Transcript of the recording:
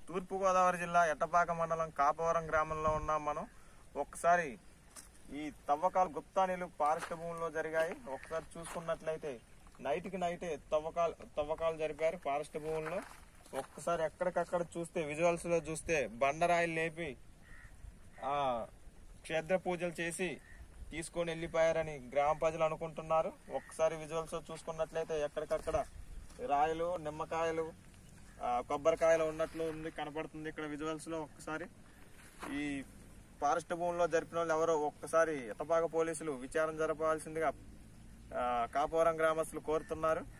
తూర్పుగోదావరి జిల్లా ఎట్టపాక మండలం కాపవరం గ్రామంలో ఉన్నాం మనం ఒక్కసారి ఈ తవ్వకాలు గుప్తానీలు ఫారెస్ట్ భూముల్లో జరిగాయి ఒకసారి చూసుకున్నట్లయితే నైట్కి నైటే తవ్వకాలు తవ్వకాలు జరిపారు ఫారెస్ట్ భూముల్లో ఒక్కసారి ఎక్కడికక్కడ చూస్తే విజువల్స్ లో చూస్తే బండరాయిలు లేపి ఆ క్షేత్ర పూజలు చేసి తీసుకొని వెళ్ళిపోయారని గ్రామ ప్రజలు అనుకుంటున్నారు ఒక్కసారి విజువల్స్ లో చూసుకున్నట్లయితే ఎక్కడికక్కడ రాయలు నిమ్మకాయలు ఆ, కొబ్బరికాయలు ఉన్నట్లు ఉంది కనపడుతుంది ఇక్కడ విజువల్స్ లో ఒక్కసారి ఈ ఫారెస్ట్ భూముల్లో జరిపిన వాళ్ళు ఎవరో ఒక్కసారి ఎతపాక పోలీసులు విచారణ జరపాల్సిందిగా ఆ, కాపవరం గ్రామస్తులు కోరుతున్నారు